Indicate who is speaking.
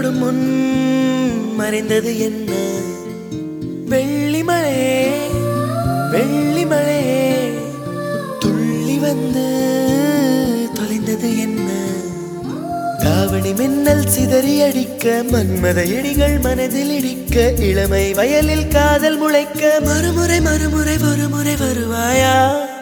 Speaker 1: தொடும் முன் மறைந்தது என்ன வெள்ளிமழையே வெள்ளிமழையே துள்ளி வந்து தொலைந்தது என்ன தாவணி மின்னல் சிதறி அடிக்க மன்மத இடிகள் மனதில் இடிக்க இளமை வயலில் காதல் முளைக்க மறுமுறை மறுமுறை ஒருமுறை வருவாயா